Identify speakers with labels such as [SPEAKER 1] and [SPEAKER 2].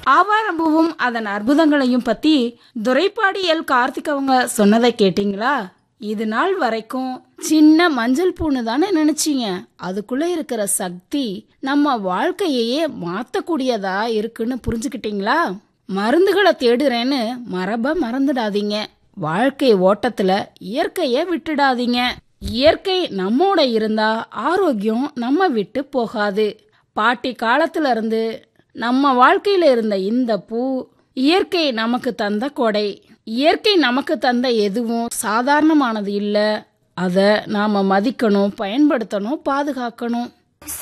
[SPEAKER 1] ஆவாரம்பூவும் அதன் அற்புதங்களையும் பத்தி துரைப்பாடி எல் கார்த்திக் அவங்க சொன்னதை கேட்டிங்களா இது நாள் வரைக்கும் சின்ன மஞ்சள் பூன்னு தானே நினைச்சீங்க அதுக்குள்ள இருக்கிற சக்தி நம்ம வாழ்க்கையையே மாத்தக்கூடியதா இருக்குன்னு புரிஞ்சுக்கிட்டீங்களா மருந்துகளை தேடுறேன்னு மரப மறந்துடாதீங்க வாழ்க்கை ஓட்டத்துல இயற்கைய விட்டுடாதீங்க இயற்கை நம்மோட இருந்தா ஆரோக்கியம் நம்ம விட்டு போகாது பாட்டி காலத்துல இருந்து நம்ம வாழ்க்கையில இருந்த இந்த பூ இயற்கை நமக்கு தந்த கொடை இயற்கை நமக்கு தந்த எதுவும் சாதாரணமானது இல்ல அத நாம மதிக்கணும் பயன்படுத்தணும் பாதுகாக்கணும்